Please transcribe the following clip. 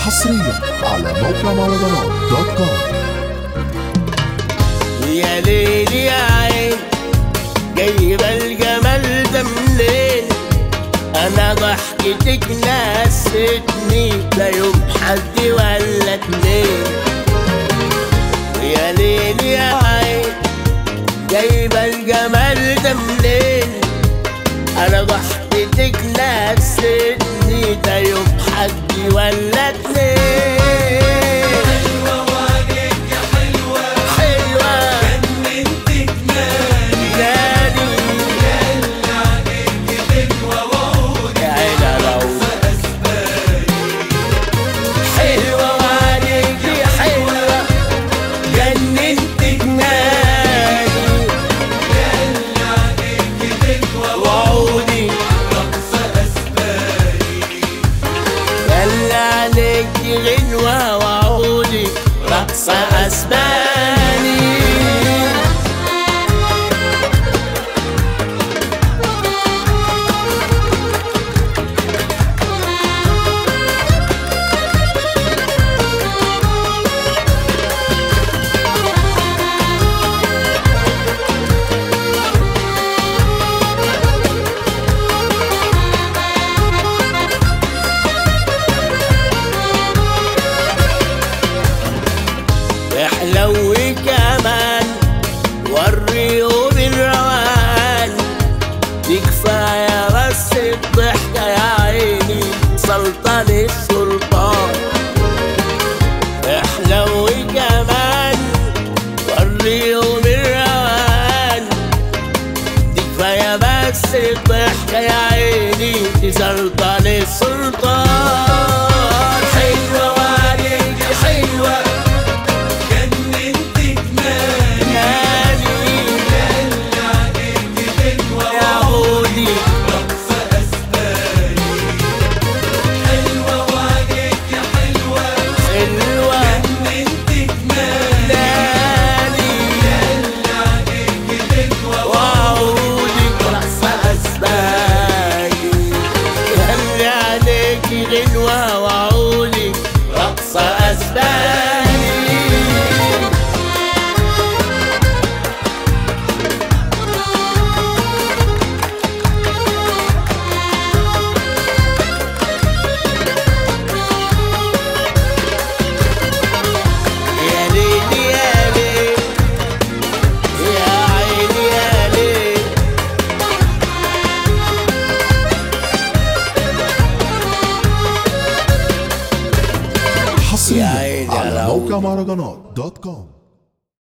حصريا على موقع مهرجانات دوت كوم يا ليل يا عين جايبة الجمال ده منين انا ضحكتك نستني لا يوم حد ولا اتنين يا ليل يا عين جايبة الجمال ده منين انا ضحكتك نستني لا يوم حد ولا اتنين حلوة جاني يا عين العود حلوة وعليكي حلوة جننت جناني وعودي يلا عليكي غنوة وعودي رقصة أسباني احلوي كمان وريهم الروان دي كفاية بس الضحكة يا عيني سلطان السلطان احلوي كمان وريهم الروان دي كفاية بس الضحكة يا عيني دي سلطان السلطان حلوة وعليك حلوة نادي يا عودي حلوة نادي وعودك رقصة أسباني يهلي عليكي غنوة وعودك رقصة أسباني يا ليل يا ليل يا عيني يا ليل يا حصريا عيني على على موقع مهرجانات دوت كوم